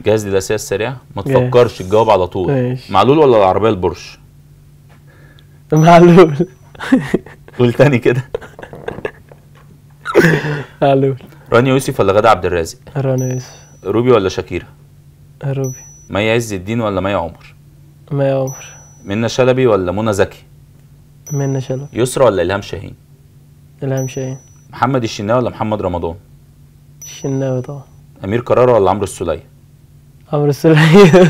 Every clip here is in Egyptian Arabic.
جاهز للاسئله السريعه ما جاهز. تفكرش تجاوب على طول ماشي. معلول ولا العربيه البورش معلول قول تاني كده معلول رانيا يوسف ولا غادة عبد الرازق رنا يوسف روبي ولا شاكيرا روبي مي عز الدين ولا مي عمر مي عمر منى شلبي ولا منى زكي منى شلبي يسرا ولا الهام شاهين إلهام شاهين محمد الشناوي ولا محمد رمضان الشناوي طبعا امير كرارة ولا عمرو السولية عمرو السلحي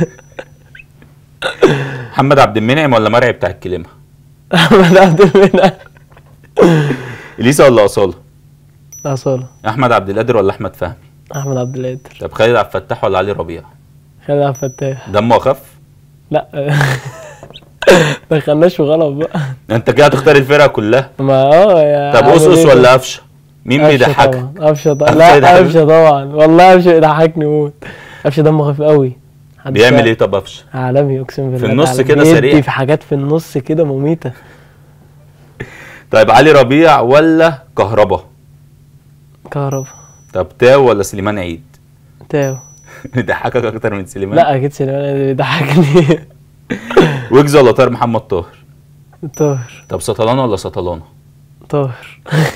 محمد عبد المنعم ولا مرعي بتاع الكلمه أحمد عبد المنعم اليسا ولا اصاله أصالة احمد عبد القادر ولا احمد فهمي أحمد عبد القادر طب خالد عبد الفتاح ولا علي ربيع خالد عبد الفتاح دمه اخف لا دخلناش في غلط بقى انت كده هتختار الفرقه كلها ما اه يا طب عامل اسقس إيه ولا ده؟ قفشه مين قفشة بيضحكك طبعا قفشه طبعا قفشة لا يضحكك؟ قفشه طبعا والله قفشه يضحكني موت قفشه دمه خفيف قوي محدش بيعمل يعرف. ايه طب قفشه عالمي اقسم بالله في النص تعالى. كده بيدي سريع. في حاجات في النص كده مميته طيب علي ربيع ولا كهربا كهربا طب تاو ولا سليمان عيد تاو بيضحكك اكتر من سليمان لا اكيد سليمان بيضحكني ويجز ولا طاهر محمد طاهر طاهر طب سطلانه ولا سطلانه طاهر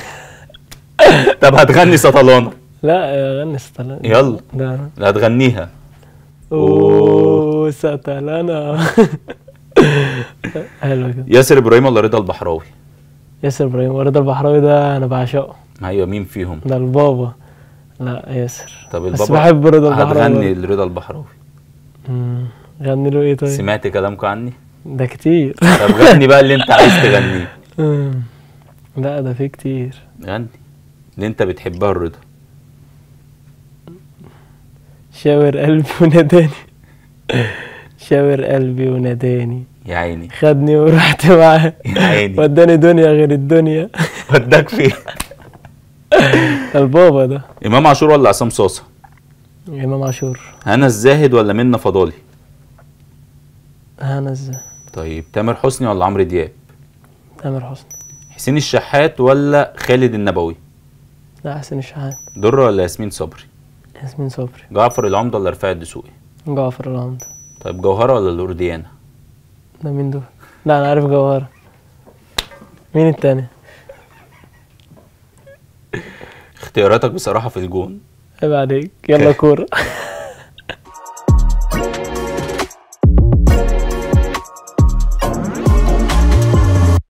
طب هتغني سطلانه لا غني ستلان يلا. ده لا هتغنيها اوه ستلانا حلو كده ياسر ابراهيم ولا رضا البحراوي ياسر ابراهيم ورضا البحراوي ده انا بعشقه ايوه مين فيهم ده البابا لا ياسر طب بس البابا بحب رضا البحراوي هتغني برضه. لرضا البحراوي مم. غني له ايه طيب سمعت كلامكم عني ده كتير طب غني بقى اللي انت عايز تغنيه مم. لا ده في كتير غني اللي انت بتحبها الرضا شاور قلبي وناداني شاور قلبي وناداني يا عيني خدني ورحت معاه يا عيني وداني دنيا غير الدنيا وداك فين البابا ده امام عاشور ولا عصام صاصه امام عاشور هنا الزاهد ولا منى فضالي هنا ازاي طيب تامر حسني ولا عمرو دياب تامر حسني حسين الشحات ولا خالد النبوي لا حسين الشحات درة ولا ياسمين صبري ياسمين صبري جعفر العمدة ولا رفاعي الدسوقي جعفر العمدة طيب جوهرة ولا الأورديانة ده مين دول لا انا عارف جوهرة مين التاني اختياراتك بصراحة في الجون عيب عليك يلا كورة